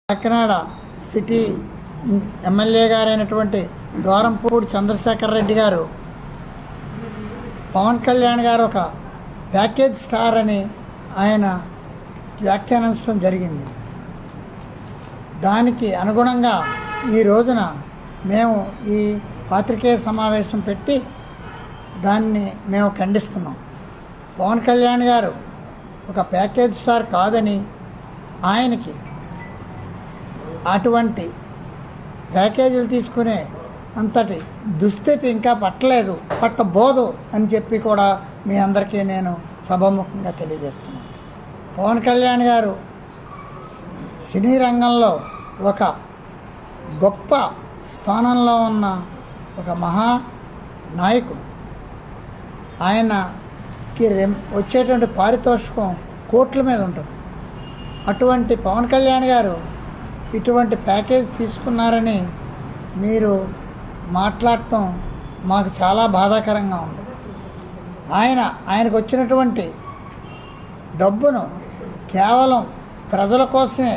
Kakinada city MLA గారైనటువంటి ద్వారంపూడి చంద్రశేఖర్ రెడ్డి గారు పవన్ కళ్యాణ్ గారు ఒక ప్యాకేజ్ స్టార్ అని ఆయన వ్యాఖ్యానించడం జరిగింది దానికి అనుగుణంగా ఈ రోజున మేము ఈ పాత్రికేయ సమావేశం పెట్టి దాన్ని మేము ఖండిస్తున్నాం పవన్ కళ్యాణ్ గారు ఒక ప్యాకేజ్ స్టార్ కాదని ఆయనకి అటువంటి ప్యాకేజీలు తీసుకునే అంతటి దుస్థితి ఇంకా పట్టలేదు పట్టబోదు అని చెప్పి కూడా మీ అందరికీ నేను సభాముఖంగా తెలియజేస్తున్నాను పవన్ కళ్యాణ్ గారు సినీ రంగంలో ఒక గొప్ప స్థానంలో ఉన్న ఒక మహా నాయకుడు ఆయనకి రెం- వచ్చేటువంటి పారితోషికం కోట్ల మీద ఉంటుంది అటువంటి పవన్ కళ్యాణ్ గారు ఇటువంటి ప్యాకేజ్ తీసుకున్నారని మీరు మాట్లాడటం మాకు చాలా బాధాకరంగా ఉంది ఆయన ఆయనకు వచ్చినటువంటి డబ్బును కేవలం ప్రజల కోసమే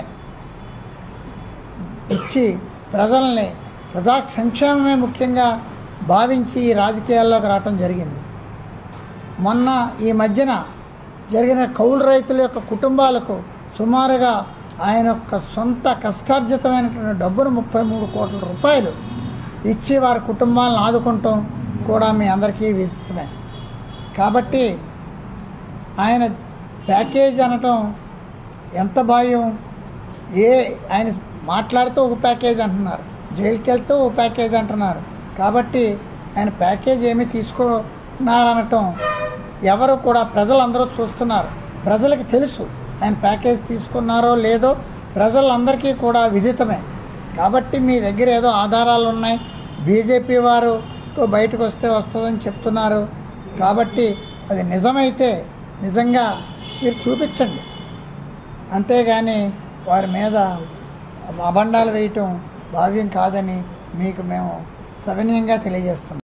ఇచ్చి ప్రజల్ని ప్రజా సంక్షేమమే ముఖ్యంగా భావించి ఈ రాజకీయాల్లోకి రావటం జరిగింది మొన్న ఈ మధ్యన జరిగిన కౌలు రైతుల యొక్క కుటుంబాలకు సుమారుగా ఆయన యొక్క సొంత కష్టార్జితమైనటువంటి డబ్బును ముప్పై మూడు కోట్ల రూపాయలు ఇచ్చి వారి కుటుంబాలను ఆదుకుంటాం కూడా మీ అందరికీ విధిస్తున్నాయి కాబట్టి ఆయన ప్యాకేజ్ అనటం ఎంత భావ్యం ఏ ఆయన మాట్లాడుతూ ఒక ప్యాకేజ్ అంటున్నారు జైలుకి వెళ్తూ ఒక ప్యాకేజ్ అంటున్నారు కాబట్టి ఆయన ప్యాకేజ్ ఏమి తీసుకున్నారనటం ఎవరు కూడా ప్రజలందరూ చూస్తున్నారు ప్రజలకు తెలుసు ఆయన ప్యాకేజ్ తీసుకున్నారో లేదో ప్రజలందరికీ కూడా విదితమే కాబట్టి మీ దగ్గర ఏదో ఆధారాలు ఉన్నాయి బీజేపీ వారుతో బయటకు వస్తే వస్తుందని చెప్తున్నారు కాబట్టి అది నిజమైతే నిజంగా మీరు చూపించండి అంతేగాని వారి మీద అబండాలు వేయటం భావ్యం కాదని మీకు మేము సవినయంగా తెలియజేస్తున్నాం